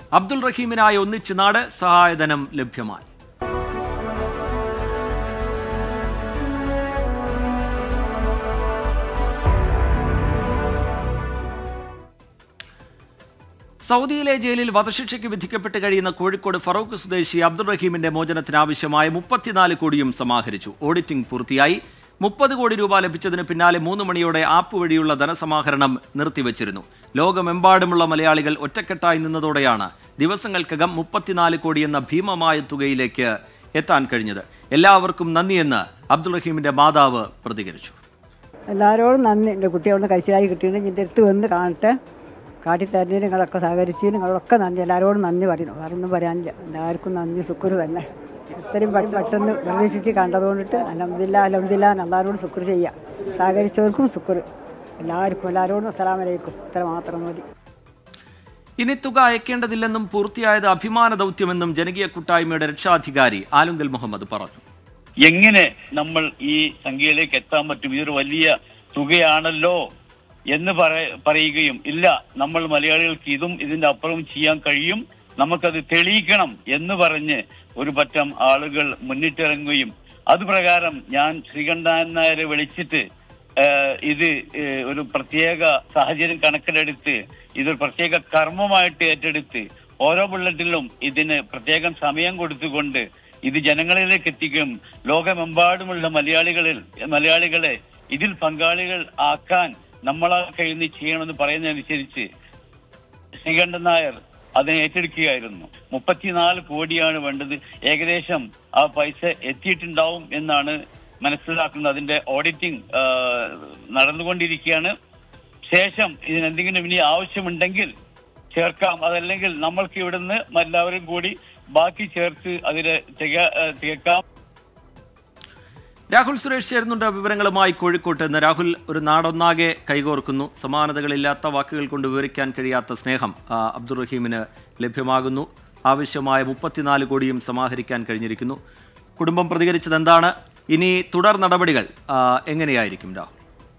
അബ്ദുൾ റഹീമിനായി ഒന്നിച്ച് നാട് സഹായധനം ലഭ്യമായി സൗദിയിലെ ജയിലിൽ വധശിക്ഷയ്ക്ക് വിധിക്കപ്പെട്ട് കഴിയുന്ന കോഴിക്കോട് ഫറൂഖ് സ്വദേശി അബ്ദുൾ റഹീമിന്റെ മോചനത്തിന് ആവശ്യമായ മുപ്പത്തിനാല് കോടിയും സമാഹരിച്ചു ഓഡിറ്റിംഗ് പൂർത്തിയായി മുപ്പത് കോടി രൂപ ലഭിച്ചതിന് പിന്നാലെ മൂന്ന് മണിയോടെ ആപ്പ് വഴിയുള്ള ധനസമാഹരണം നിർത്തിവച്ചിരുന്നു ലോകമെമ്പാടുമുള്ള മലയാളികൾ ഒറ്റക്കെട്ടായി നിന്നതോടെയാണ് ദിവസങ്ങൾക്കകം മുപ്പത്തിനാല് കോടി എന്ന ഭീമമായ തുകയിലേക്ക് എത്താൻ കഴിഞ്ഞത് എല്ലാവർക്കും നന്ദിയെന്ന് അബ്ദുൾ റഹീമിന്റെ മാതാവ് പ്രതികരിച്ചു എല്ലാവരോടും നന്ദി എൻ്റെ കുട്ടിയോട് കഴിച്ചിലായി കിട്ടിയിട്ട് എൻ്റെ അടുത്ത് വന്ന് കാണട്ടെ കാട്ടിത്തരുന്നതിന് നിങ്ങളൊക്കെ സഹകരിച്ചതിന് നിങ്ങളൊക്കെ നന്ദി എല്ലാവരോടും നന്ദി പറയുന്നു വേറൊന്നും പറയാനില്ല എല്ലാവർക്കും നന്ദി ശുക്ർ തന്നെ ഇത്രയും പെ- പെട്ടെന്ന് പ്രതീക്ഷിച്ച് കണ്ടതുകൊണ്ടിട്ട് അലഹമില്ല അലഹമില്ല എല്ലാവരോടും ശുക്ർ ചെയ്യാം സഹകരിച്ചവർക്കും ശുക്ർ എല്ലാവർക്കും എല്ലാവരോടും അസ്സലാമു അലൈക്കും ഇത്ര മാത്രം മതി ഇനി തുക അയക്കേണ്ടതില്ലെന്നും പൂർത്തിയായത് അഭിമാന ദൗത്യമെന്നും ജനകീയ കൂട്ടായ്മയുടെ രക്ഷാധികാരി ആലുങ്കൽ മുഹമ്മദ് പറഞ്ഞു എങ്ങനെ നമ്മൾ ഈ സംഖ്യയിലേക്ക് എത്താൻ പറ്റും ഇതൊരു വലിയ തുകയാണല്ലോ എന്ന് പറ- പറയുകയും ഇല്ല നമ്മൾ മലയാളികൾക്ക് ഇതും ഇതിന്റെ അപ്പുറവും ചെയ്യാൻ കഴിയും നമുക്കത് തെളിയിക്കണം എന്ന് പറഞ്ഞ് ഒരു പറ്റം ആളുകൾ മുന്നിട്ടിറങ്ങുകയും അതുപ്രകാരം ഞാൻ ശ്രീകണ്ഠൻ നായരെ വിളിച്ചിട്ട് ഏഹ് ഇത് ഏഹ് ഒരു പ്രത്യേക സാഹചര്യം കണക്കിലെടുത്ത് ഇതൊരു പ്രത്യേക കർമ്മമായിട്ട് ഏറ്റെടുത്ത് ഓരോ ബുള്ളറ്റിലും ഇതിന് പ്രത്യേകം സമയം കൊടുത്തുകൊണ്ട് ഇത് ജനങ്ങളിലേക്ക് എത്തിക്കും ലോകമെമ്പാടുമുള്ള മലയാളികളിൽ മലയാളികളെ ഇതിൽ പങ്കാളികൾ ആക്കാൻ നമ്മളാ കഴിയുന്ന ചെയ്യണമെന്ന് പറയുന്നതനുസരിച്ച് ശ്രീകണ്ഠൻ നായർ അതിനെ ഏറ്റെടുക്കുകയായിരുന്നു മുപ്പത്തിനാല് കോടിയാണ് വേണ്ടത് ഏകദേശം ആ പൈസ എത്തിയിട്ടുണ്ടാവും എന്നാണ് മനസ്സിലാക്കുന്നത് അതിന്റെ ഓഡിറ്റിംഗ് ആ, നടന്നുകൊണ്ടിരിക്കുകയാണ് ശേഷം ഇതിനെന്തെങ്കിലും ഇനി ആവശ്യമുണ്ടെങ്കിൽ ചേർക്കാം അതല്ലെങ്കിൽ നമ്മൾക്ക് ഇവിടുന്ന് എല്ലാവരും കൂടി ബാക്കി ചേർത്ത് അതിന് തിക- ആ, തികക്കാം രാഹുൽ സുരേഷ് ചേരുന്നുണ്ട് വിവരങ്ങളുമായി കോഴിക്കോട്ട് നിന്ന് രാഹുൽ ഒരു നാടൊന്നാകെ കൈകോർക്കുന്നു സമാനതകളില്ലാത്ത വാക്കുകൾ കൊണ്ട് വിവരിക്കാൻ കഴിയാത്ത സ്നേഹം ആ, അബ്ദുൾ റഹീമിന് ലഭ്യമാകുന്നു ആവശ്യമായ മുപ്പത്തിനാല് കോടിയും സമാഹരിക്കാൻ കഴിഞ്ഞിരിക്കുന്നു കുടുംബം പ്രതികരിച്ചത് എന്താണ് ഇനി തുടർ നടപടികൾ ആ, എങ്ങനെയായിരിക്കും രാഹുൽ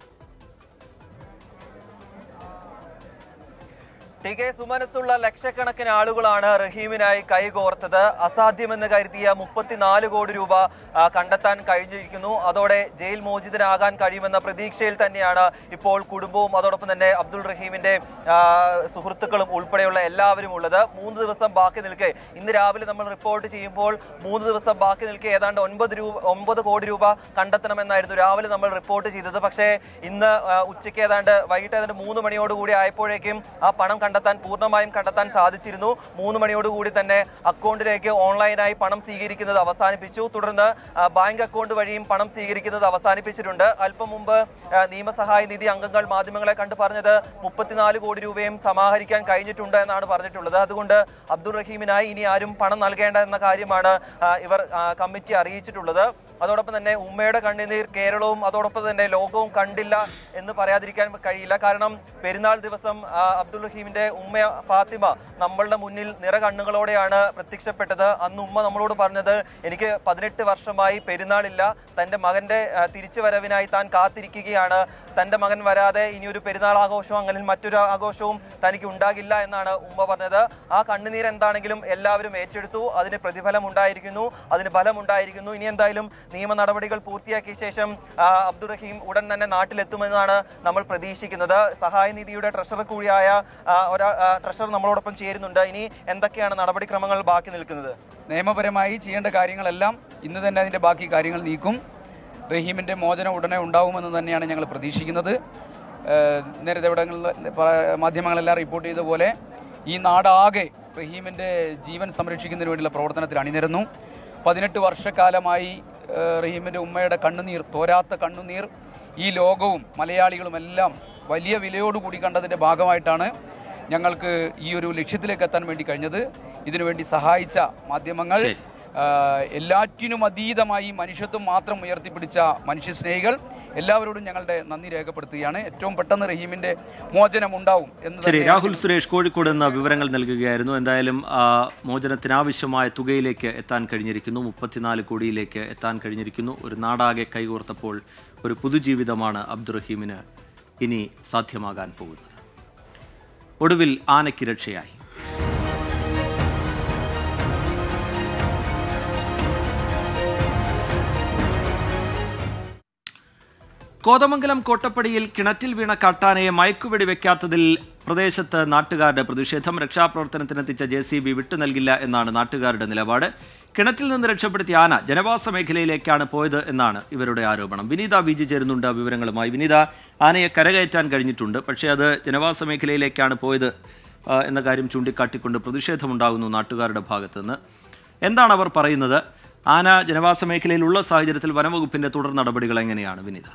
ടി കെ സുമനസ്സുള്ള ലക്ഷക്കണക്കിന് ആളുകളാണ് റഹീമിനായി കൈകോർത്തത് അസാധ്യമെന്ന് കരുതിയ മുപ്പത്തിനാല് കോടി രൂപ ആ, കണ്ടെത്താൻ കഴിഞ്ഞിരിക്കുന്നു അതോടെ ജയിൽ മോചിതനാകാൻ കഴിയുമെന്ന പ്രതീക്ഷയിൽ തന്നെയാണ് ഇപ്പോൾ കുടുംബവും അതോടൊപ്പം തന്നെ അബ്ദുൾ റഹീമിന്റെ ആ, സുഹൃത്തുക്കളും ഉൾപ്പെടെയുള്ള എല്ലാവരും ഉള്ളത് മൂന്ന് ദിവസം ബാക്കി നിൽക്കെ ഇന്ന് രാവിലെ നമ്മൾ റിപ്പോർട്ട് ചെയ്യുമ്പോൾ മൂന്ന് ദിവസം ബാക്കി നിൽക്കെ ഏതാണ്ട് ഒൻപത് രൂപ ഒമ്പത് കോടി രൂപ കണ്ടെത്തണമെന്നായിരുന്നു രാവിലെ നമ്മൾ റിപ്പോർട്ട് ചെയ്തത് പക്ഷേ ഇന്ന് ആ, ഉച്ചയ്ക്ക് ഏതാണ്ട് വൈകിട്ട് ഏതാണ്ട് മൂന്ന് മണിയോടുകൂടി ആയപ്പോഴേക്കും ആ പണം കണ്ടെത്താൻ പൂർണ്ണമായും കണ്ടെത്താൻ സാധിച്ചിരുന്നു മൂന്ന് മണിയോടുകൂടി തന്നെ അക്കൗണ്ടിലേക്ക് ഓൺലൈനായി പണം സ്വീകരിക്കുന്നത് അവസാനിപ്പിച്ചു തുടർന്ന് ആ, ബാങ്ക് അക്കൗണ്ട് വഴിയും പണം സ്വീകരിക്കുന്നത് അവസാനിപ്പിച്ചിട്ടുണ്ട് അല്പം മുമ്പ് ആ, നിയമസഹായ നിധി അംഗങ്ങൾ മാധ്യമങ്ങളെ കണ്ടു പറഞ്ഞത് മുപ്പത്തിനാല് കോടി രൂപയും സമാഹരിക്കാൻ കഴിഞ്ഞിട്ടുണ്ട് എന്നാണ് പറഞ്ഞിട്ടുള്ളത് അതുകൊണ്ട് അബ്ദുൾ റഹീമിനായി ഇനി ആരും പണം നൽകേണ്ട എന്ന കാര്യമാണ് ആ, ഇവർ ആ, കമ്മിറ്റി അറിയിച്ചിട്ടുള്ളത് അതോടൊപ്പം തന്നെ ഉമ്മയുടെ കണ്ണുനീർ കേരളവും അതോടൊപ്പം തന്നെ ലോകവും കണ്ടില്ല എന്ന് പറയാതിരിക്കാൻ കഴിയില്ല കാരണം പെരുന്നാൾ ദിവസം ആ, അബ്ദുൾ റഹീമിന്റെ ഉമ്മ ഫാത്തിമ നമ്മളുടെ മുന്നിൽ നിറ കണ്ണുകളോടെയാണ് പ്രത്യക്ഷപ്പെട്ടത് അന്ന് ഉമ്മ നമ്മളോട് പറഞ്ഞത് എനിക്ക് പതിനെട്ട് വർഷമായി പെരുന്നാളില്ല തന്റെ മകന്റെ ആ, തിരിച്ചുവരവിനായി താൻ കാത്തിരിക്കുകയാണ് തന്റെ മകൻ വരാതെ ഇനി ഒരു പെരുന്നാൾ ആഘോഷവും അങ്ങനെ മറ്റൊരു ആഘോഷവും തനിക്ക് ഉണ്ടാകില്ല എന്നാണ് ഉമ്മ പറഞ്ഞത് ആ കണ്ണുനീർ എന്താണെങ്കിലും എല്ലാവരും ഏറ്റെടുത്തു അതിന് പ്രതിഫലം ഉണ്ടായിരിക്കുന്നു അതിന് ഫലം ഉണ്ടായിരിക്കുന്നു ഇനി എന്തായാലും നിയമ നടപടികൾ പൂർത്തിയാക്കിയ ശേഷം ആ, അബ്ദുൾ റഹീം ഉടൻ തന്നെ നാട്ടിലെത്തുമെന്നാണ് നമ്മൾ പ്രതീക്ഷിക്കുന്നത് സഹായ നിധിയുടെ ട്രഷറർ കൂടിയായ ആ, ഒരാ ആ, ട്രഷറർ നമ്മളോടൊപ്പം ചേരുന്നുണ്ട് ഇനി എന്തൊക്കെയാണ് നടപടിക്രമങ്ങൾ ബാക്കി നിൽക്കുന്നത് നിയമപരമായി ചെയ്യേണ്ട കാര്യങ്ങളെല്ലാം ഇന്ന് തന്നെ അതിൻ്റെ ബാക്കി കാര്യങ്ങൾ നീക്കും റഹീമിൻ്റെ മോചനം ഉടനെ ഉണ്ടാവുമെന്ന് തന്നെയാണ് ഞങ്ങൾ പ്രതീക്ഷിക്കുന്നത് ഏഹ് നേരത്തെ ഇവിടങ്ങളിൽ പ- മാധ്യമങ്ങളെല്ലാം റിപ്പോർട്ട് ചെയ്ത പോലെ ഈ നാടാകെ റഹീമിൻ്റെ ജീവൻ സംരക്ഷിക്കുന്നതിന് വേണ്ടിയുള്ള പ്രവർത്തനത്തിൽ അണിനിരന്നു പതിനെട്ട് വർഷക്കാലമായി ഏഹ് റഹീമിൻ്റെ ഉമ്മയുടെ കണ്ണുനീർ തോരാത്ത കണ്ണുനീർ ഈ ലോകവും മലയാളികളും എല്ലാം വലിയ വിലയോടുകൂടി കണ്ടതിൻ്റെ ഭാഗമായിട്ടാണ് ഞങ്ങൾക്ക് ഈ ഒരു ലക്ഷ്യത്തിലേക്ക് എത്താൻ വേണ്ടി കഴിഞ്ഞത് ഇതിനുവേണ്ടി സഹായിച്ച മാധ്യമങ്ങൾ ശരി. ആ, എല്ലാറ്റിനും അതീതമായി മനുഷ്യത്വം മാത്രം ഉയർത്തിപ്പിടിച്ച മനുഷ്യസ്നേഹികൾ എല്ലാവരോടും ഞങ്ങളുടെ നന്ദി രേഖപ്പെടുത്തുകയാണ് ഏറ്റവും പെട്ടെന്ന് റഹീമിന്റെ മോചനം ഉണ്ടാവും എന്ന് ശരി തന്നെ രാഹുൽ സുരേഷ് കോഴിക്കോട് നിന്ന് വിവരങ്ങൾ നൽകുകയായിരുന്നു എന്തായാലും ആ, മോചനത്തിനാവശ്യമായ തുകയിലേക്ക് എത്താൻ കഴിഞ്ഞിരിക്കുന്നു മുപ്പത്തിനാല് കോടിയിലേക്ക് എത്താൻ കഴിഞ്ഞിരിക്കുന്നു ഒരു നാടാകെ കൈകോർത്തപ്പോൾ ഒരു പുതുജീവിതമാണ് അബ്ദുറഹീമിന് ഇനി സാധ്യമാകാൻ പോകുന്നത് ഒടുവിൽ ആനയ്ക്ക് രക്ഷയായി കോതമംഗലം കോട്ടപ്പടിയിൽ കിണറ്റിൽ വീണ കാട്ടാനയെ മയക്കുവെടി വെക്കാത്തതിൽ പ്രദേശത്ത് നാട്ടുകാരുടെ പ്രതിഷേധം രക്ഷാപ്രവർത്തനത്തിനെത്തിച്ച ജെ സി ബി വിട്ടു നൽകില്ല എന്നാണ് നാട്ടുകാരുടെ നിലപാട് കിണറ്റിൽ നിന്ന് രക്ഷപ്പെടുത്തിയ ആന ജനവാസ മേഖലയിലേക്കാണ് പോയത് എന്നാണ് ഇവരുടെ ആരോപണം വിനീത ബി ജി ചേരുന്നുണ്ട് വിവരങ്ങളുമായി വിനീത ആനയെ കരകയറ്റാൻ കഴിഞ്ഞിട്ടുണ്ട് പക്ഷേ അത് ജനവാസ മേഖലയിലേക്കാണ് പോയത് ആ, എന്ന കാര്യം ചൂണ്ടിക്കാട്ടിക്കൊണ്ട് പ്രതിഷേധമുണ്ടാകുന്നു നാട്ടുകാരുടെ ഭാഗത്ത് നിന്ന് എന്താണ് അവർ പറയുന്നത് ആന ജനവാസ മേഖലയിലുള്ള സാഹചര്യത്തിൽ വനംവകുപ്പിന്റെ തുടർ നടപടികൾ എങ്ങനെയാണ് വിനീത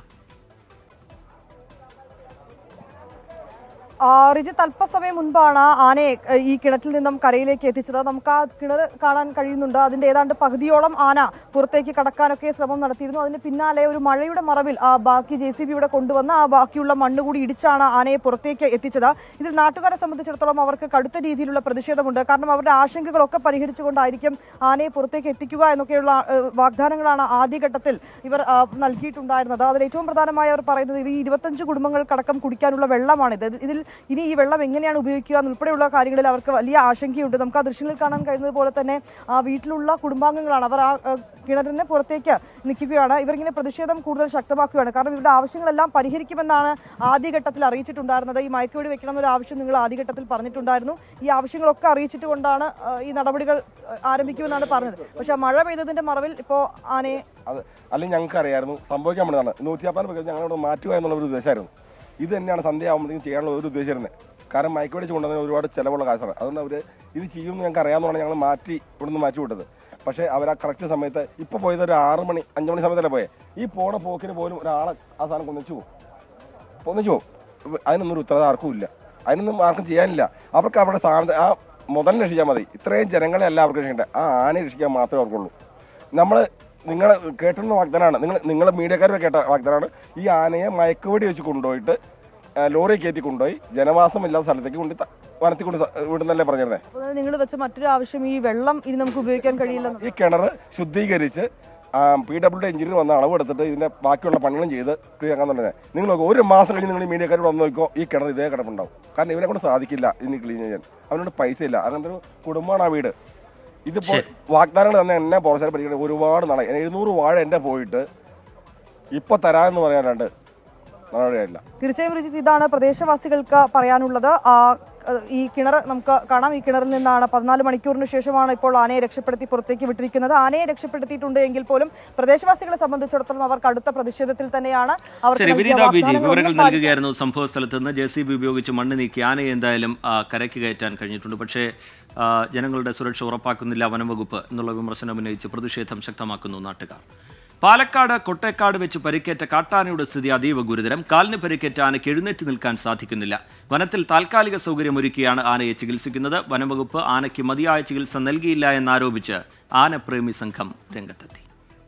ആ, റിജിത്ത് അല്പസമയം മുൻപാണ് ആനയെ ഏഹ്, ഈ കിണറ്റിൽ നിന്നും കരയിലേക്ക് എത്തിച്ചത് നമുക്ക് ആ കിണർ കാണാൻ കഴിയുന്നുണ്ട് അതിന്റെ ഏതാണ്ട് പകുതിയോളം ആന പുറത്തേക്ക് കടക്കാനൊക്കെ ശ്രമം നടത്തിയിരുന്നു അതിന് പിന്നാലെ ഒരു മഴയുടെ മറവിൽ ആ ബാക്കി ജെ സി ബി ഇവിടെ കൊണ്ടുവന്ന് ആ ബാക്കിയുള്ള മണ്ണ് കൂടി ഇടിച്ചാണ് ആനയെ പുറത്തേക്ക് എത്തിച്ചത് ഇതിൽ നാട്ടുകാരെ സംബന്ധിച്ചിടത്തോളം അവർക്ക് കടുത്ത രീതിയിലുള്ള പ്രതിഷേധമുണ്ട് കാരണം അവരുടെ ആശങ്കകളൊക്കെ പരിഹരിച്ചുകൊണ്ടായിരിക്കും ആനയെ പുറത്തേക്ക് എത്തിക്കുക എന്നൊക്കെയുള്ള ഏഹ്, വാഗ്ദാനങ്ങളാണ് ആദ്യഘട്ടത്തിൽ ഇവർ ആ, നൽകിയിട്ടുണ്ടായിരുന്നത് അതിൽ ഏറ്റവും പ്രധാനമായി അവർ പറയുന്നത് ഈ ഇരുപത്തഞ്ച് കുടുംബങ്ങൾക്കടക്കം കുടിക്കാനുള്ള വെള്ളമാണിത് ഇത് ഇതിൽ ഇനി ഈ വെള്ളം എങ്ങനെയാണ് ഉപയോഗിക്കുക എന്നുൾപ്പെടെയുള്ള കാര്യങ്ങളിൽ അവർക്ക് വലിയ ആശങ്കയുണ്ട് നമുക്ക് ആ ദൃശ്യങ്ങളിൽ കാണാൻ കഴിയുന്നത് പോലെ തന്നെ ആ വീട്ടിലുള്ള കുടുംബാംഗങ്ങളാണ് അവർ ആ ആ, കിണറിന് പുറത്തേക്ക് നിൽക്കുകയാണ് ഇവരിങ്ങനെ പ്രതിഷേധം കൂടുതൽ ശക്തമാക്കുകയാണ് കാരണം ഇവരുടെ ആവശ്യങ്ങളെല്ലാം പരിഹരിക്കുമെന്നാണ് ആദ്യഘട്ടത്തിൽ അറിയിച്ചിട്ടുണ്ടായിരുന്നത് ഈ മയക്കുവെടി വെക്കണം എന്നൊരു ആവശ്യം നിങ്ങൾ ആദ്യഘട്ടത്തിൽ പറഞ്ഞിട്ടുണ്ടായിരുന്നു ഈ ആവശ്യങ്ങളൊക്കെ അറിയിച്ചിട്ട് കൊണ്ടാണ് ആ, ഈ നടപടികൾ ആ, ആരംഭിക്കുമെന്നാണ് പറഞ്ഞത് പക്ഷേ മഴ പെയ്തതിന്റെ മറവിൽ ഇപ്പോൾ ആനയെ അത് അല്ലെങ്കിൽ ഞങ്ങൾക്ക് അറിയായിരുന്നു സംഭവിക്കാൻ വേണ്ടതാണ് നൂറ്റിയാപ്പാൻ പ്രകാരം ഞങ്ങളോട് മാറ്റുക എന്നുള്ള ഒരു ഉദ്ദേശമായിരുന്നു ഇത് തന്നെയാണ് സന്ധ്യ ആകുമ്പോഴത്തേക്കും ചെയ്യാനുള്ള ഒരു ഉദ്ദേശമായിരുന്നത് കാരണം മയക്കുവെടി കൊണ്ടുവന്നതിന് ഒരുപാട് ചിലവുള്ള കാശാണ് അതുകൊണ്ട് അവർ ഇത് ചെയ്യുമെന്ന് ഞങ്ങൾക്ക് അറിയാവുന്നതാണ് ഞങ്ങൾ മാറ്റി ഇവിടുന്ന് മാറ്റി വിട്ടത് പക്ഷേ അവർ ആ കറക്റ്റ് സമയത്ത് ഇപ്പോൾ പോയത് ഒരു ആറ് മണി അഞ്ച് മണി സമയത്തല്ലേ പോയെ ഈ പോണ പോക്കിന് പോലും ഒരാളെ ആ സാധനം കൊന്നിച്ചു പോകും ഒന്നിച്ചു പോകും അതിനൊന്നും ഒരു ഉത്തരവാദിത്തം ആർക്കും ഇല്ല അതിനൊന്നും ആർക്കും ചെയ്യാനില്ല അവർക്ക് അവിടെ സ്ഥാനത്ത് ആ മുതൽ രക്ഷിച്ചാൽ മതി ഇത്രയും ജനങ്ങളെ അല്ല അവർക്ക് രക്ഷിക്കേണ്ടത് ആ ആനയെ രക്ഷിക്കാൻ മാത്രമേ അവർക്കുള്ളൂ നമ്മൾ നിങ്ങൾ കേട്ടുന്ന വാഗ്ദാനമാണ് നിങ്ങൾ നിങ്ങൾ മീഡിയക്കാർ കേട്ട വാഗ്ദാനമാണ് ഈ ആനയെ മയക്കുവെടി വെച്ച് കൊണ്ടുപോയിട്ട് ആ, ലോറി കയറ്റി കൊണ്ടുപോയി ജനവാസമില്ലാത്ത സ്ഥലത്തേക്ക് കൊണ്ട് ത- വനത്തിൽ കൊണ്ട് സ- വിടുന്നല്ലേ പറഞ്ഞിരുന്നത് നിങ്ങൾ വെച്ച മറ്റൊരു ആവശ്യം ഈ വെള്ളം ഇനി നമുക്ക് ഉപയോഗിക്കാൻ കഴിയില്ലെന്ന് ഈ കിണർ ശുദ്ധീകരിച്ച് പി ഡബ്ല്യു ഡി എഞ്ചിനീയർ വന്ന അളവ് എടുത്തിട്ട് ഇതിന്റെ ബാക്കിയുള്ള പണികളും ചെയ്ത് ക്ലിയർ ആക്കാൻ തന്നെ നിങ്ങൾ നോക്കുക ഒരു മാസം കഴിഞ്ഞ് നിങ്ങൾ ഈ മീഡിയക്കാരോട് വന്ന് നോക്കിക്കോ ഈ കിണർ ഇതേ കിടപ്പുണ്ടാവും കാരണം ഇവരെ കൊണ്ട് സാധിക്കില്ല ഇനി ക്ലീൻ ചെയ്യാൻ അവനോട് പൈസ ഇല്ല അങ്ങനത്തെ ഒരു കുടുംബമാണ് ആ വീട് ഇതിപ്പോ ശരി. വാഗ്ദാനങ്ങൾ തന്നെ എന്നെ പുറച്ചാൽ പഠിക്കുന്നത് ഒരുപാട് നാളെ എഴുന്നൂറ് വാഴ എന്റെ പോയിട്ട് ഇപ്പൊ തരാമെന്ന് പറയാനുണ്ട് നടപടിയായില്ല തീർച്ചയായും രുചിത് ഇതാണ് പ്രദേശവാസികൾക്ക് പറയാനുള്ളത് ആ ഏഹ് ഈ കിണർ നമുക്ക് കാണാം ഈ കിണറിൽ നിന്നാണ് പതിനാല് മണിക്കൂറിന് ശേഷമാണ് ഇപ്പോൾ ആനയെ രക്ഷപ്പെടുത്തി പുറത്തേക്ക് വിട്ടിരിക്കുന്നത് ആനയെ രക്ഷപ്പെടുത്തിയിട്ടുണ്ട് എങ്കിൽ പോലും പ്രദേശവാസികളെ സംബന്ധിച്ചിടത്തോളം അവർ കടുത്ത പ്രതിഷേധത്തിൽ തന്നെയാണ് അവർക്ക് ശരി നൽകിയ വിനീത ബി ജി വാഗ്ദാനങ്ങളൊന്നും വിവരങ്ങൾ പാലിക്കാൻ നൽകുകയായിരുന്നു സംഭവ സ്ഥലത്ത് നിന്ന് ജെ സി ബി ഉപയോഗിച്ച് മണ്ണ് നീക്കി ആനയെ എന്തായാലും ആ, കരയ്ക്ക് കയറ്റാൻ കഴിഞ്ഞിട്ടുണ്ട് പക്ഷേ ആ, ജനങ്ങളുടെ സുരക്ഷ ഉറപ്പാക്കുന്നില്ല വനംവകുപ്പ് എന്നുള്ള വിമർശനം ഉന്നയിച്ച് പ്രതിഷേധം ശക്തമാക്കുന്നു നാട്ടുകാർ പാലക്കാട് കൊട്ടേക്കാട് വെച്ച് പരിക്കേറ്റ കാട്ടാനയുടെ സ്ഥിതി അതീവ ഗുരുതരം കാലിന് പരിക്കേറ്റ ആനയ്ക്ക് എഴുന്നേറ്റ് നിൽക്കാൻ സാധിക്കുന്നില്ല വനത്തിൽ താൽക്കാലിക സൗകര്യമൊരുക്കിയാണ് ആനയെ ചികിത്സിക്കുന്നത് വനംവകുപ്പ് ആനയ്ക്ക് മതിയായ ചികിത്സ നൽകിയില്ല എന്നാരോപിച്ച് ആനപ്രേമി സംഘം രംഗത്തെത്തി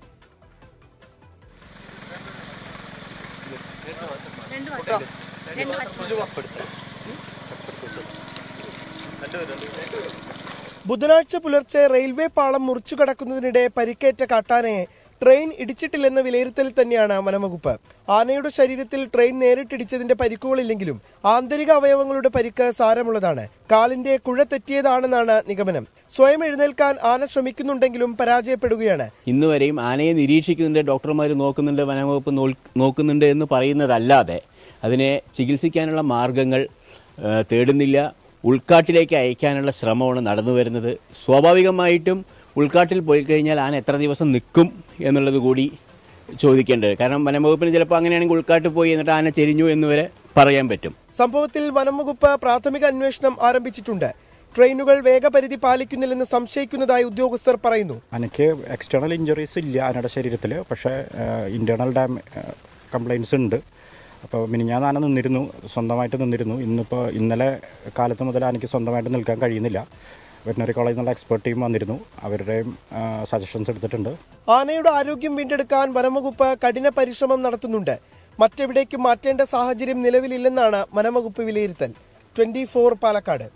ബുധനാഴ്ച പുലർച്ചെ റെയിൽവേ പാളം മുറിച്ചു കടക്കുന്നതിനിടെ പരിക്കേറ്റ കാട്ടാനയെ ട്രെയിൻ ഇടിച്ചിട്ടില്ലെന്ന വിലയിരുത്തൽ തന്നെയാണ് വനംവകുപ്പ് ആനയുടെ ശരീരത്തിൽ ട്രെയിൻ നേരിട്ടിടിച്ചതിന്റെ പരിക്കുകളില്ലെങ്കിലും ആന്തരിക അവയവങ്ങളുടെ പരിക്ക് സാരമുള്ളതാണ് കാലിന്റെ കുഴ തെറ്റിയതാണെന്നാണ് നിഗമനം സ്വയം എഴുന്നേൽക്കാൻ ആന ശ്രമിക്കുന്നുണ്ടെങ്കിലും പരാജയപ്പെടുകയാണ് ഇന്ന് വരെയും ആനയെ നിരീക്ഷിക്കുന്നുണ്ട് ഡോക്ടർമാർ നോക്കുന്നുണ്ട് വനംവകുപ്പ് നോൽ- നോക്കുന്നുണ്ട് എന്ന് പറയുന്നതല്ലാതെ അതിനെ ചികിത്സിക്കാനുള്ള മാർഗങ്ങൾ ആ, തേടുന്നില്ല ഉൾക്കാട്ടിലേക്ക് അയക്കാനുള്ള ശ്രമമാണ് നടന്നു വരുന്നത് സ്വാഭാവികമായിട്ടും ഉൾക്കാട്ടിൽ പോയി കഴിഞ്ഞാൽ ആന എത്ര ദിവസം നിൽക്കും എന്നുള്ളത് കൂടി ചോദിക്കേണ്ടത് കാരണം വനംവകുപ്പിന് ചിലപ്പോൾ അങ്ങനെയാണെങ്കിൽ ഉൾക്കാട്ടിൽ പോയി എന്നിട്ട് ആന ചെരിഞ്ഞു എന്ന് വരെ പറയാൻ പറ്റും സംഭവത്തിൽ വനംവകുപ്പ് പ്രാഥമിക അന്വേഷണം ആരംഭിച്ചിട്ടുണ്ട് ട്രെയിനുകൾ വേഗപരിധി പാലിക്കുന്നില്ലെന്ന് സംശയിക്കുന്നതായി ഉദ്യോഗസ്ഥർ പറയുന്നു എനിക്ക് എക്സ്റ്റേണൽ ഇഞ്ചുറീസ് ഇല്ല ആനയുടെ ശരീരത്തിൽ പക്ഷേ ഇൻറ്റേർണൽ ഡാം കംപ്ലയിൻസ് ഉണ്ട് അപ്പോൾ മിനിഞ്ഞാന്ന് ആന നിന്നിരുന്നു സ്വന്തമായിട്ട് നിന്നിരുന്നു ഇന്നിപ്പോൾ ഇന്നലെ കാലത്ത് മുതൽ ആനയ്ക്ക് സ്വന്തമായിട്ട് നിൽക്കാൻ കഴിയുന്നില്ല വെറ്റിനറി കോളേജിൽ നിന്നുള്ള എക്സ്പെർട്ട് ടീം വന്നിരുന്നു അവരുടെയും സജഷൻസ് എടുത്തിട്ടുണ്ട് ആനയുടെ ആരോഗ്യം വീണ്ടെടുക്കാൻ വനംവകുപ്പ് കഠിന പരിശ്രമം നടത്തുന്നുണ്ട് മറ്റെവിടേക്കും മാറ്റേണ്ട സാഹചര്യം നിലവിലില്ലെന്നാണ് വനംവകുപ്പ് വിലയിരുത്തൽ ട്വന്റി ഫോർ പാലക്കാട്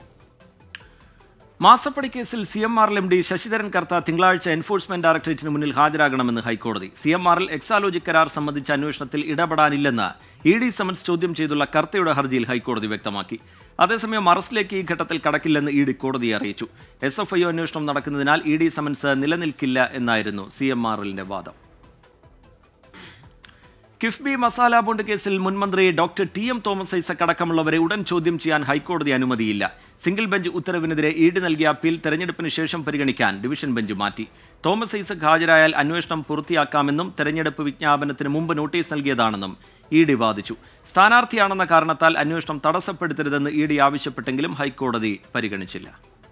മാസപ്പടി കേസിൽ സി എം ആറിൽ എം ഡി ശശിധരൻ കർത്ത തിങ്കളാഴ്ച എൻഫോഴ്സ്മെന്റ് ഡയറക്ടറേറ്റിന് മുന്നിൽ ഹാജരാകണമെന്ന് ഹൈക്കോടതി സി എം ആറിൽ എക്സാലോജി കരാർ സംബന്ധിച്ച അന്വേഷണത്തിൽ ഇടപെടാനില്ലെന്ന് ഇ ഡി സമൻസ് ചോദ്യം ചെയ്തുള്ള കർത്തയുടെ ഹർജിയിൽ ഹൈക്കോടതി വ്യക്തമാക്കി അതേസമയം അറസ്റ്റിലേക്ക് ഈ ഘട്ടത്തിൽ കടക്കില്ലെന്ന് ഇ ഡി കോടതിയെ അറിയിച്ചു എസ് എഫ് ഐ അന്വേഷണം നടക്കുന്നതിനാൽ ഇ ഡി സമൻസ് നിലനിൽക്കില്ല എന്നായിരുന്നു സി എം ആർ എല്ലിന്റെ വാദം കിഫ്ബി മസാല ബോണ്ട് കേസിൽ മുൻമന്ത്രി doctor T M Thomas Isaac അടക്കമുള്ളവരെ ഉടൻ ചോദ്യം ചെയ്യാൻ ഹൈക്കോടതി അനുമതിയില്ല സിംഗിൾ ബെഞ്ച് ഉത്തരവിനെതിരെ ഈട് നൽകിയ അപ്പീൽ തെരഞ്ഞെടുപ്പിന് ശേഷം പരിഗണിക്കാൻ ഡിവിഷൻ ബെഞ്ച് മാറ്റി തോമസ് ഐസക് ഹാജരായാൽ അന്വേഷണം പൂർത്തിയാക്കാമെന്നും തെരഞ്ഞെടുപ്പ് വിജ്ഞാപനത്തിന് മുമ്പ് നോട്ടീസ് നൽകിയതാണെന്നും ഇ ഡി വാദിച്ചു സ്ഥാനാർത്ഥിയാണെന്ന കാരണത്താൽ അന്വേഷണം തടസ്സപ്പെടുത്തരുതെന്ന് ഇ ഡി ആവശ്യപ്പെട്ടെങ്കിലും ഹൈക്കോടതി പരിഗണിച്ചില്ല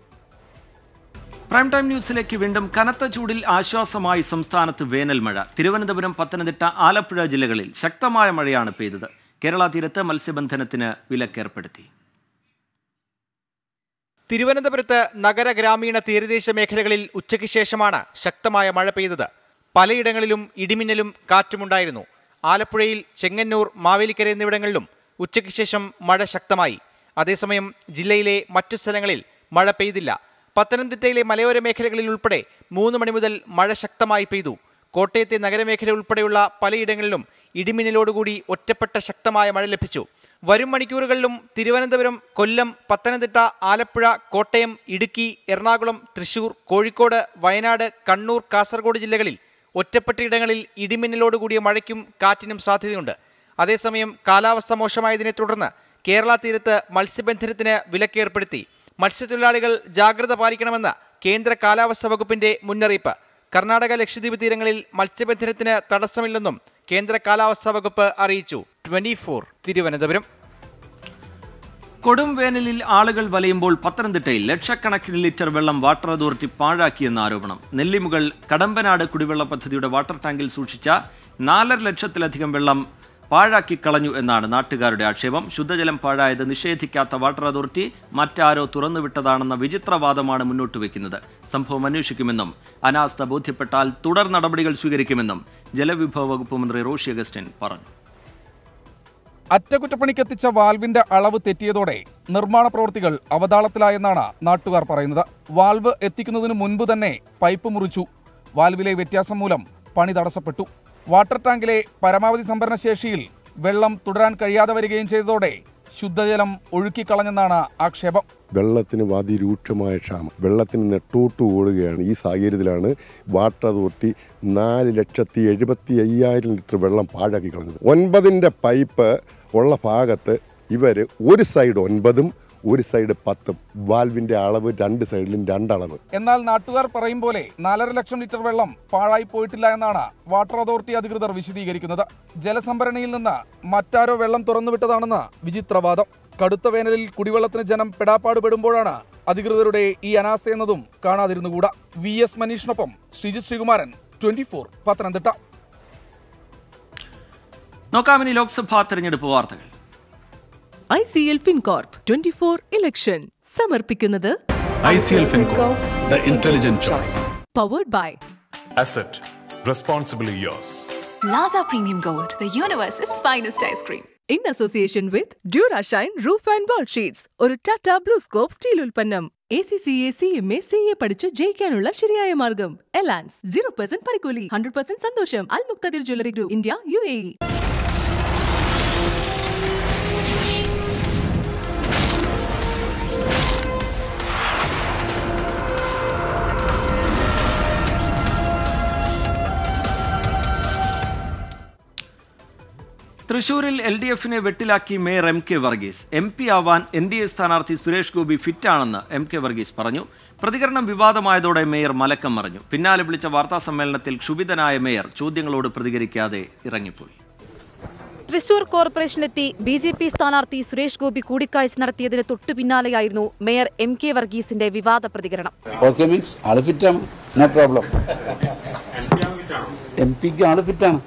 പ്രൈം ടൈം ന്യൂസിലേക്ക് വീണ്ടും കനത്ത ചൂടിൽ ആശ്വാസമായി സംസ്ഥാനത്ത് വേനൽ മഴ തിരുവനന്തപുരം പത്തനംതിട്ട ആലപ്പുഴ ജില്ലകളിൽ ശക്തമായ മഴയാണ് പെയ്തത് കേരള തീരത്ത് മത്സ്യബന്ധനത്തിന് വിലക്കേർപ്പെടുത്തി തിരുവനന്തപുരത്ത് നഗര ഗ്രാമീണ തീരദേശ മേഖലകളിൽ ഉച്ചയ്ക്ക് ശേഷമാണ് ശക്തമായ മഴ പെയ്തത് പലയിടങ്ങളിലും ഇടിമിന്നലും കാറ്റുമുണ്ടായിരുന്നു ആലപ്പുഴയിൽ ചെങ്ങന്നൂർ മാവേലിക്കര എന്നിവിടങ്ങളിലും ഉച്ചയ്ക്ക് ശേഷം മഴ ശക്തമായി അതേസമയം ജില്ലയിലെ മറ്റു സ്ഥലങ്ങളിൽ മഴ പെയ്തില്ല പത്തനംതിട്ടയിലെ മലയോര മേഖലകളിൽ ഉൾപ്പെടെ മൂന്ന് മണി മുതൽ മഴ ശക്തമായി പെയ്തു കോട്ടയത്തെ നഗരമേഖല ഉൾപ്പെടെയുള്ള പലയിടങ്ങളിലും ഇടിമിന്നലോടുകൂടി ഒറ്റപ്പെട്ട ശക്തമായ മഴ ലഭിച്ചു വരും മണിക്കൂറുകളിലും തിരുവനന്തപുരം കൊല്ലം പത്തനംതിട്ട ആലപ്പുഴ കോട്ടയം ഇടുക്കി എറണാകുളം തൃശൂർ കോഴിക്കോട് വയനാട് കണ്ണൂർ കാസർഗോഡ് ജില്ലകളിൽ ഒറ്റപ്പെട്ടയിടങ്ങളിൽ ഇടിമിന്നലോടുകൂടിയ മഴയ്ക്കും കാറ്റിനും സാധ്യതയുണ്ട് അതേസമയം കാലാവസ്ഥ മോശമായതിനെ തുടർന്ന് കേരള തീരത്ത് മത്സ്യബന്ധനത്തിന് വിലക്കേർപ്പെടുത്തി മത്സ്യത്തൊഴിലാളികൾ ജാഗ്രത പാലിക്കണമെന്ന് കേന്ദ്ര കാലാവസ്ഥാ വകുപ്പിന്റെ മുന്നറിയിപ്പ് കർണാടക ലക്ഷദ്വീപ് തീരങ്ങളിൽ മത്സ്യബന്ധനത്തിന് തടസ്സമില്ലെന്നും കേന്ദ്ര കാലാവസ്ഥാ വകുപ്പ് അറിയിച്ചു ട്വന്റി തിരുവനന്തപുരം കൊടും വേനലിൽ ആളുകൾ വലയുമ്പോൾ പത്തനംതിട്ടയിൽ ലക്ഷക്കണക്കിന് ലിറ്റർ വെള്ളം വാട്ടർ അതോറിറ്റി പാഴാക്കിയെന്ന ആരോപണം നെല്ലിമുകൾ കടമ്പനാട് കുടിവെള്ള പദ്ധതിയുടെ വാട്ടർ ടാങ്കിൽ സൂക്ഷിച്ച നാലര ലക്ഷത്തിലധികം വെള്ളം പാഴാക്കി കളഞ്ഞു എന്നാണ് നാട്ടുകാരുടെ ആക്ഷേപം ശുദ്ധജലം പാഴായത് നിഷേധിക്കാത്ത വാട്ടർ അതോറിറ്റി മറ്റാരോ തുറന്നുവിട്ടതാണെന്ന വിചിത്രവാദമാണ് മുന്നോട്ട് വയ്ക്കുന്നത് സംഭവം അന്വേഷിക്കുമെന്നും അനാസ്ഥ ബോധ്യപ്പെട്ടാൽ തുടർ നടപടികൾ സ്വീകരിക്കുമെന്നും ജലവിഭവ വകുപ്പ് മന്ത്രി റോഷി അഗസ്റ്റിൻ പറഞ്ഞു അറ്റകുറ്റപ്പണിക്കെത്തിച്ച വാൽവിന്റെ അളവ് തെറ്റിയതോടെ നിർമ്മാണ പ്രവൃത്തികൾ അവതാളത്തിലായെന്നാണ് നാട്ടുകാർ പറയുന്നത് വാൽവ് എത്തിക്കുന്നതിന് മുൻപ് തന്നെ പൈപ്പ് മുറിച്ചു വാൽവിലെ വ്യത്യാസം മൂലം പണി തടസ്സപ്പെട്ടു വാട്ടർ ടാങ്കിലെ പരമാവധി സംഭരണ ശേഷിയിൽ വെള്ളം തുടരാൻ കഴിയാതെ വരികയും ചെയ്തതോടെ ശുദ്ധജലം ഒഴുക്കിക്കളഞ്ഞെന്നാണ് ആക്ഷേപം വെള്ളത്തിന് അതിരൂക്ഷമായ ക്ഷാമം വെള്ളത്തിന് നെട്ടോട്ട് ഓടുകയാണ് ഈ സാഹചര്യത്തിലാണ് വാട്ടർ അതോറിറ്റി നാല് ലക്ഷത്തി എഴുപത്തി അയ്യായിരം ലിറ്റർ വെള്ളം പാഴാക്കി കളഞ്ഞത് ഒൻപതിൻ്റെ പൈപ്പ് ഉള്ള ഭാഗത്ത് ഇവർ ഒരു സൈഡ് ഒൻപതും ഒരു സൈഡ് പത്തും വാൽവിൻ്റെ അളവ് രണ്ട് സൈഡിലും രണ്ടളവ് എന്നാൽ നാട്ടുകാർ പറയും പോലെ നാലര ലക്ഷം ലിറ്റർ വെള്ളം പാഴായി പോയിട്ടില്ല എന്നാണ് വാട്ടർ അതോറിറ്റി അധികൃതർ വിശദീകരിക്കുന്നത് ജലസംഭരണിയിൽ നിന്ന് മറ്റാരോ വെള്ളം തുറന്നുവിട്ടതാണെന്ന് വിചിത്രവാദം കടുത്ത വേനലിൽ കുടിവെള്ളത്തിന് ജനം പെടാപ്പാട് പെടുമ്പോഴാണ് അധികൃതരുടെ ഈ അനാസ്ഥ എന്നതും കാണാതിരുന്നുകൂടാ വി എസ് മനീഷിനൊപ്പം ശ്രീജിത് ശ്രീകുമാരൻ ട്വന്റി ഫോർ പത്തനംതിട്ട നോക്കാമിനി ലോക്സഭാ തെരഞ്ഞെടുപ്പ് വാർത്തകൾ I C L Fincorp twenty four election സമർപ്പിക്കുന്നത് ICL FinCorp, the intelligent choice. Powered by Asset, responsibly yours. Laza Premium Gold, the universe's finest ice cream. In association with Durashine roof and wall sheets ഒരു Tata BlueScope steel ഉൽപ്പന്നം A C C A C M A C A പഠിച്ച് ജയിക്കാനുള്ള ശരിയായ മാർഗം Elance zero percent പണിക്കൂലി hundred percent സന്തോഷം Al Muktadir jewellery group India U A E തൃശൂരിൽ L D എഫിനെ വെട്ടിലാക്കി mayor M K Varghese M P ആവാൻ എൻ ഡി എ സ്ഥാനാർത്ഥി സുരേഷ് ഗോപി ഫിറ്റാണെന്ന് എം കെ വർഗീസ് പറഞ്ഞു പ്രതികരണം വിവാദമായതോടെ മേയർ മലക്കം മറിഞ്ഞു പിന്നാലെ വിളിച്ച വാർത്താ സമ്മേളനത്തിൽ ക്ഷുഭിതനായ മേയർ ചോദ്യങ്ങളോട് പ്രതികരിക്കാതെ ഇറങ്ങിപ്പോയി തൃശൂർ കോർപ്പറേഷനിലെത്തി ബി ജെ പി സ്ഥാനാർത്ഥി സുരേഷ് ഗോപി കൂടിക്കാഴ്ച നടത്തിയതിന് തൊട്ടു പിന്നാലെയായിരുന്നു മേയർ എം കെ വർഗീസിന്റെ വിവാദ പ്രതികരണം ഓക്കെ മീൻസ് ആള് ഫിറ്റാണ് നോ പ്രോബ്ലം എം പിക്ക് ആള് ഫിറ്റാണ്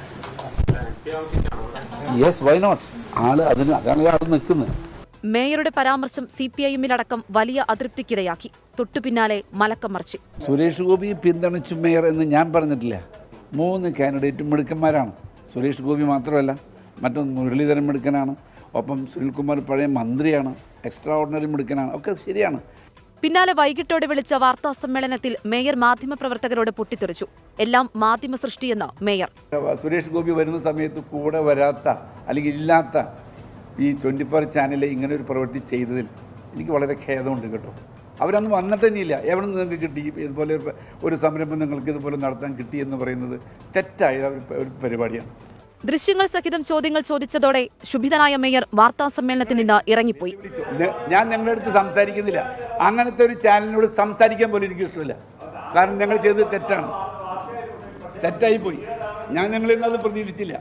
യെസ് വൈ നോട്ട് ആള് അതിന് അതാണ് ആള് നിൽക്കുന്നത് മേയറുടെ പരാമർശം സി പി ഐ എമ്മിലടക്കം വലിയ അതൃപ്തിക്കിടയാക്കി തൊട്ടു പിന്നാലെ മലക്കം മറിച്ചു സുരേഷ് ഗോപി പിന്തുണച്ചു മേയർ എന്ന് ഞാൻ പറഞ്ഞിട്ടില്ല മൂന്ന് കാൻഡിഡേറ്റും മിടുക്കന്മാരാണ് സുരേഷ് ഗോപി മാത്രമല്ല മറ്റൊന്ന് മുരളീധരൻ മിടുക്കനാണ് ഒപ്പം സുനിൽകുമാർ പഴയ മന്ത്രിയാണ് എക്സ്ട്രാ ഓർഡിനറി മിടുക്കനാണ് ഒക്കെ ശരിയാണ് പിന്നാലെ വൈകിട്ടോടെ വിളിച്ച വാർത്താ സമ്മേളനത്തിൽ മേയർ മാധ്യമപ്രവർത്തകരോട് പൊട്ടിത്തെറിച്ചു എല്ലാം മാധ്യമ സൃഷ്ടിയെന്ന് മേയർ സുരേഷ് ഗോപി വരുന്ന സമയത്ത് കൂടെ വരാത്ത അല്ലെങ്കിൽ ഇല്ലാത്ത ഈ ട്വൻറ്റി ഫോർ ചാനലിൽ ഇങ്ങനെ ഒരു പ്രവൃത്തി ചെയ്തതിൽ എനിക്ക് വളരെ ഖേദമുണ്ട് കേട്ടോ അവരൊന്നും വന്നിട്ട് തന്നെയില്ല എവിടെ നിന്ന് നിങ്ങൾക്ക് കിട്ടി ഇതുപോലെ ഒരു- ഒരു സംരംഭം നിങ്ങൾക്ക് ഇതുപോലെ നടത്താൻ കിട്ടി എന്ന് പറയുന്നത് തെറ്റായ ഒരു പ- ഒരു പരിപാടിയാണ് ദൃശ്യങ്ങൾ സഹിതം ചോദ്യങ്ങൾ ചോദിച്ചതോടെ ക്ഷുഭിതനായ മേയർ വാർത്താ സമ്മേളനത്തിൽ നിന്ന് ഇറങ്ങിപ്പോയി ന- ഞാൻ നിങ്ങളുടെ അടുത്ത് സംസാരിക്കുന്നില്ല അങ്ങനത്തെ ഒരു ചാനലിനോട് സംസാരിക്കാൻ പോലും എനിക്ക് ഇഷ്ടമില്ല കാരണം ഞങ്ങൾ ചെയ്തത് തെറ്റാണ് തെറ്റായിപ്പോയി ഞാൻ നിങ്ങളിൽ നിന്ന് അത് പ്രതീക്ഷിച്ചില്ല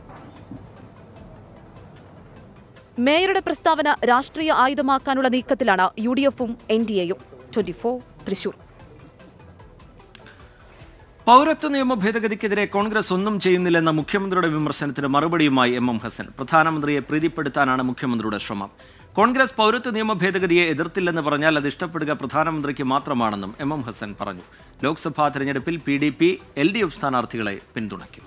മേയറുടെ പ്രസ്താവന രാഷ്ട്രീയ ആയുധമാക്കാനുള്ള നീക്കത്തിലാണ് യു ഡി എഫും എൻ ഡി എയും ട്വന്റി ഫോർ തൃശൂർ പൗരത്വ നിയമ ഭേദഗതിക്കെതിരെ കോൺഗ്രസ് ഒന്നും ചെയ്യുന്നില്ലെന്ന മുഖ്യമന്ത്രിയുടെ വിമർശനത്തിന് മറുപടിയുമായി എം എം ഹസൻ പ്രധാനമന്ത്രിയെ പ്രീതിപ്പെടുത്താനാണ് മുഖ്യമന്ത്രിയുടെ ശ്രമം കോൺഗ്രസ് പൗരത്വ നിയമ ഭേദഗതിയെ എതിർത്തില്ലെന്ന് പറഞ്ഞാൽ അത് ഇഷ്ടപ്പെടുക പ്രധാനമന്ത്രിക്ക് മാത്രമാണെന്നും എം എം ഹസൻ പറഞ്ഞു ലോക്സഭാ തെരഞ്ഞെടുപ്പിൽ P D P L D F സ്ഥാനാർത്ഥികളെ പിന്തുണയ്ക്കും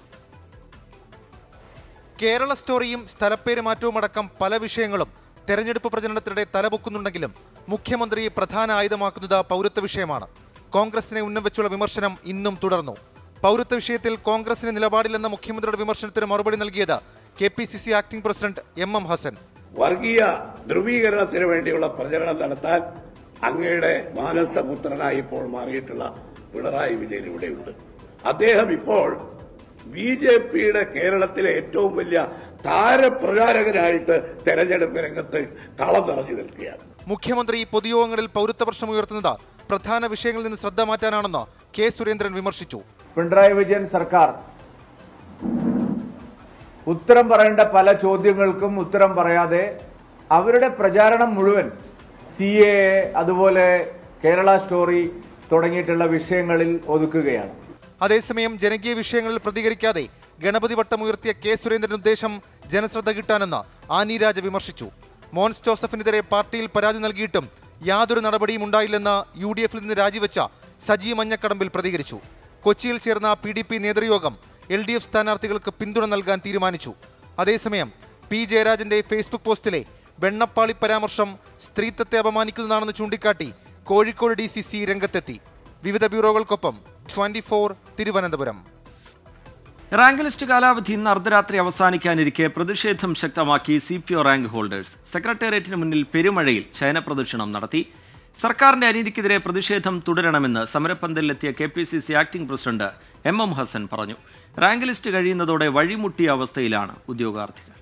കേരള സ്റ്റോറിയും സ്ഥലപ്പേര് മാറ്റവും അടക്കം പല വിഷയങ്ങളും തെരഞ്ഞെടുപ്പ് പ്രചരണത്തിനിടെ തലപൊക്കുന്നുണ്ടെങ്കിലും മുഖ്യമന്ത്രി പ്രധാന ആയുധമാക്കുന്നത് പൗരത്വ വിഷയമാണ് കോൺഗ്രസിനെ ഉന്നം വെച്ചുള്ള വിമർശനം ഇന്നും തുടർന്നു പൗരത്വ വിഷയത്തിൽ കോൺഗ്രസിന് നിലപാടില്ലെന്ന മുഖ്യമന്ത്രിയുടെ വിമർശനത്തിന് മറുപടി നൽകിയത് K P C C acting president M M Hassan വർഗീയ ധ്രുവീകരണത്തിന് വേണ്ടിയുള്ള പ്രചരണം നടത്താൻ അങ്ങയുടെ മാനസപുത്രനായി ഇപ്പോൾ മാറിയിട്ടുള്ള പിണറായി വിജയൻ ഇവിടെയുണ്ട് അദ്ദേഹം ഇപ്പോൾ ബി ജെ പിയുടെ കേരളത്തിലെ ഏറ്റവും വലിയ താരപ്രചാരകനായിട്ട് തെരഞ്ഞെടുപ്പ് രംഗത്ത് കളം നിറഞ്ഞു നിൽക്കുകയാണ് മുഖ്യമന്ത്രി പൊതുയോഗങ്ങളിൽ പൗരത്വ പ്രശ്നം ഉയർത്തുന്നത് പ്രധാന വിഷയങ്ങളിൽ നിന്ന് ശ്രദ്ധ മാറ്റാനാണെന്ന് കെ സുരേന്ദ്രൻ വിമർശിച്ചു പിണറായി വിജയൻ സർക്കാർ ഉത്തരം പറയേണ്ട പല ചോദ്യങ്ങൾക്കും ഉത്തരം പറയാതെ അവരുടെ പ്രചാരണം മുഴുവൻ സി എ അതുപോലെ കേരള സ്റ്റോറി തുടങ്ങിയിട്ടുള്ള വിഷയങ്ങളിൽ ഒതുക്കുകയാണ് അതേസമയം ജനകീയ വിഷയങ്ങളിൽ പ്രതികരിക്കാതെ ഗണപതി വട്ടമുയർത്തിയ കെ സുരേന്ദ്രൻ ഉദ്ദേശം ജനശ്രദ്ധ കിട്ടാനെന്ന് ആനി രാജ വിമർശിച്ചു മോൻസ് ജോസഫിനെതിരെ പാർട്ടിയിൽ പരാതി നൽകിയിട്ടും യാതൊരു നടപടിയും ഉണ്ടായില്ലെന്ന് യു ഡി എഫിൽ നിന്ന് രാജിവെച്ച സജി മഞ്ഞക്കടമ്പിൽ പ്രതികരിച്ചു കൊച്ചിയിൽ ചേർന്ന പി ഡി പി നേതൃയോഗം എൽ ഡി എഫ് സ്ഥാനാർത്ഥികൾക്ക് പിന്തുണ നൽകാൻ തീരുമാനിച്ചു അതേസമയം പി ജയരാജന്റെ ഫേസ്ബുക്ക് പോസ്റ്റിലെ വെണ്ണപ്പാളി പരാമർശം സ്ത്രീത്വത്തെ അപമാനിക്കുന്നതാണെന്ന് ചൂണ്ടിക്കാട്ടി കോഴിക്കോട് ഡി സി സി രംഗത്തെത്തി വിവിധ ബ്യൂറോകൾക്കൊപ്പം twenty four Thiruvananthapuram rank list കാലാവധി ഇന്ന് അർദ്ധരാത്രി അവസാനിക്കാനിരിക്കെ പ്രതിഷേധം ശക്തമാക്കി C P O rank holders സെക്രട്ടേറിയറ്റിന് മുന്നിൽ പെരുമഴയിൽ ശയനപ്രദക്ഷിണം നടത്തി സർക്കാരിന്റെ അനീതിക്കെതിരെ പ്രതിഷേധം തുടരണമെന്ന് സമരപ്പന്തലിലെത്തിയ K P C C acting president M M Hassan പറഞ്ഞു റാങ്ക് ലിസ്റ്റ് കഴിയുന്നതോടെ വഴിമുട്ടിയ അവസ്ഥയിലാണ് ഉദ്യോഗാർത്ഥികൾ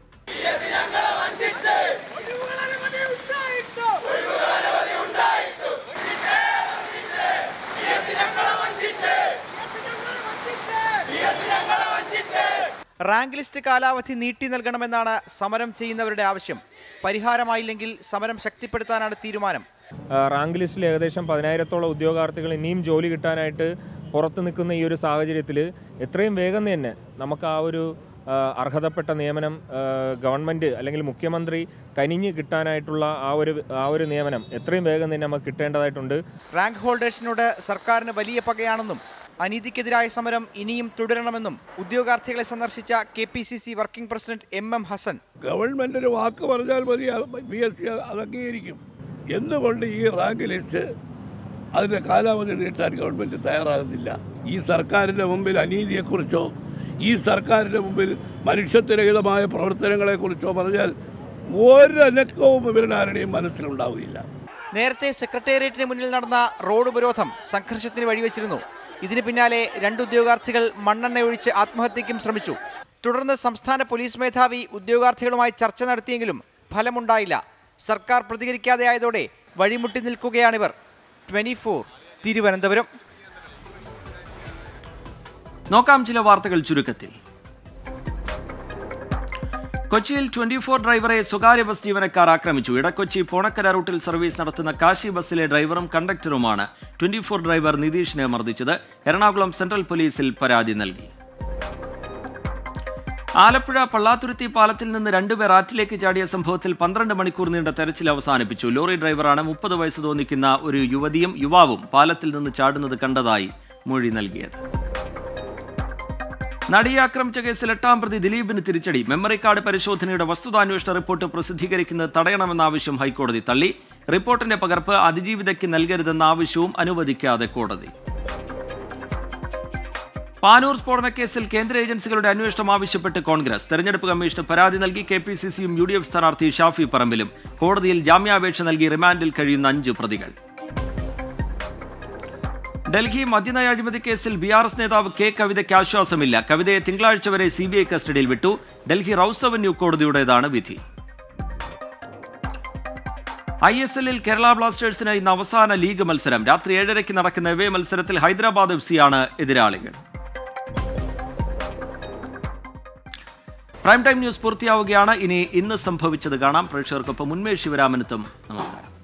റാങ്ക് ലിസ്റ്റ് കാലാവധി നീട്ടി നൽകണമെന്നാണ് സമരം ചെയ്യുന്നവരുടെ ആവശ്യം പരിഹാരമായില്ലെങ്കിൽ സമരം ശക്തിപ്പെടുത്താനാണ് തീരുമാനം റാങ്ക് ലിസ്റ്റിൽ ഏകദേശം പതിനായിരത്തോളം ഉദ്യോഗാർത്ഥികൾ ഇനിയും ജോലി കിട്ടാനായിട്ട് പുറത്ത് നിൽക്കുന്ന ഈ ഒരു സാഹചര്യത്തിൽ എത്രയും വേഗം തന്നെ നമുക്ക് ആ ഒരു ആ, അർഹതപ്പെട്ട നിയമനം ആ, ഗവൺമെൻറ് അല്ലെങ്കിൽ മുഖ്യമന്ത്രി കനിഞ്ഞ് കിട്ടാനായിട്ടുള്ള ആ ഒരു ആ ഒരു നിയമനം എത്രയും വേഗം തന്നെ നമുക്ക് കിട്ടേണ്ടതായിട്ടുണ്ട് റാങ്ക് ഹോൾഡേഴ്സിനോട് സർക്കാരിന് വലിയ പകയാണെന്നും അനീതിക്കെതിരായ സമരം ഇനിയും തുടരണമെന്നും ഉദ്യോഗാർത്ഥികളെ സന്ദർശിച്ച K P C C working president M M Hassan government ഒരു വാക്ക് പറഞ്ഞാൽ മതി ബി എസ് സി അത് അംഗീകരിക്കും എന്തുകൊണ്ട് ഈ റാങ്ക് ലിസ്റ്റ് അതിന്റെ കാലാവധി നീട്ടാൻ ഗവൺമെന്റ് തയ്യാറാകുന്നില്ല ഈ സർക്കാരിന്റെ മുമ്പിൽ അനീതിയെക്കുറിച്ചോ ഈ സർക്കാരിന്റെ മുമ്പിൽ മനുഷ്യത്വരഹിതമായ പ്രവർത്തനങ്ങളെക്കുറിച്ചോ പറഞ്ഞാൽ ഒരനക്കവും ഇവരുടെ ആരുടെയും മനസ്സിലുണ്ടാവുകയില്ല നേരത്തെ സെക്രട്ടേറിയറ്റിന് മുന്നിൽ നടന്ന റോഡ് ഉപരോധം സംഘർഷത്തിന് വഴിവെച്ചിരുന്നു ഇതിന് പിന്നാലെ രണ്ട് ഉദ്യോഗാർത്ഥികൾ മണ്ണെണ്ണ ഒഴിച്ച് ആത്മഹത്യയ്ക്കും ശ്രമിച്ചു തുടർന്ന് സംസ്ഥാന പോലീസ് മേധാവി ഉദ്യോഗാർത്ഥികളുമായി ചർച്ച നടത്തിയെങ്കിലും ഫലമുണ്ടായില്ല സർക്കാർ പ്രതികരിക്കാതെയായതോടെ വഴിമുട്ടി നിൽക്കുകയാണിവർ ട്വന്റി ഫോർ തിരുവനന്തപുരം നോക്കാം ചില വാർത്തകൾ ചുരുക്കത്തിൽ കൊച്ചിയിൽ ട്വന്റി ഫോർ ഡ്രൈവറെ സ്വകാര്യ ബസ് ജീവനക്കാർ ആക്രമിച്ചു ഇടക്കൊച്ചി പോണക്കര റൂട്ടിൽ സർവീസ് നടത്തുന്ന കാശി ബസ്സിലെ ഡ്രൈവറും കണ്ടക്ടറുമാണ് ട്വന്റി ഫോർ ഡ്രൈവർ നിതീഷിനെ മർദ്ദിച്ചത് എറണാകുളം സെൻട്രൽ പോലീസിൽ പരാതി നൽകി ആലപ്പുഴ പള്ളാത്തുരുത്തി പാലത്തിൽ നിന്ന് രണ്ടുപേർ ആറ്റിലേക്ക് ചാടിയ സംഭവത്തിൽ പന്ത്രണ്ട് മണിക്കൂർ നീണ്ട തെരച്ചിൽ അവസാനിപ്പിച്ചു ലോറി ഡ്രൈവറാണ് മുപ്പത് വയസ്സ് തോന്നിക്കുന്ന ഒരു യുവതിയും യുവാവും പാലത്തിൽ നിന്ന് ചാടുന്നത് കണ്ടതായി മൊഴി നൽകിയത് നടിയെ ആക്രമിച്ച കേസിൽ എട്ടാം പ്രതി ദിലീപിന് തിരിച്ചടി മെമ്മറി കാർഡ് പരിശോധനയുടെ വസ്തുതാന്വേഷണ റിപ്പോർട്ട് പ്രസിദ്ധീകരിക്കുന്നത് തടയണമെന്ന ആവശ്യം ഹൈക്കോടതി തള്ളി റിപ്പോർട്ടിന്റെ പകർപ്പ് അതിജീവിതയ്ക്ക് നൽകരുതെന്ന ആവശ്യവും അനുവദിക്കാതെ കോടതി പാനൂർ സ്ഫോടനക്കേസിൽ കേന്ദ്ര ഏജൻസികളുടെ അന്വേഷണം ആവശ്യപ്പെട്ട് കോൺഗ്രസ് തെരഞ്ഞെടുപ്പ് കമ്മീഷന് പരാതി നൽകി കെ പി സി സിയും യു ഡി എഫ് സ്ഥാനാർത്ഥി ഷാഫി പറമ്പിലും കോടതിയിൽ ജാമ്യാപേക്ഷ നൽകി റിമാൻഡിൽ കഴിയുന്ന അഞ്ച് പ്രതികൾ ഡൽഹി മദ്യനയ അഴിമതി കേസിൽ ബി ആർ എസ് നേതാവ് കെ കവിതയ്ക്ക് ആശ്വാസമില്ല കവിതയെ തിങ്കളാഴ്ച വരെ സി ബി ഐ കസ്റ്റഡിയിൽ വിട്ടു ഡൽഹി റൌസ് അവന്യൂ കോടതിയുടേതാണ് വിധി ഐ എസ് എല്ലിൽ കേരള ബ്ലാസ്റ്റേഴ്സിന് ഇന്ന് അവസാന ലീഗ് മത്സരം രാത്രി ഏഴരയ്ക്ക് നടക്കുന്ന എവേ മത്സരത്തിൽ ഹൈദരാബാദ് എഫ് സിയാണ് എതിരാളികൾ പ്രൈം ടൈം ന്യൂസ് പൂർത്തിയാവുകയാണ് ഇനി ഇന്ന് സംഭവിച്ചത് കാണാം പ്രേക്ഷകർക്കൊപ്പം ഉന്മേഷ് ശിവരാമനത്തും നമസ്കാരം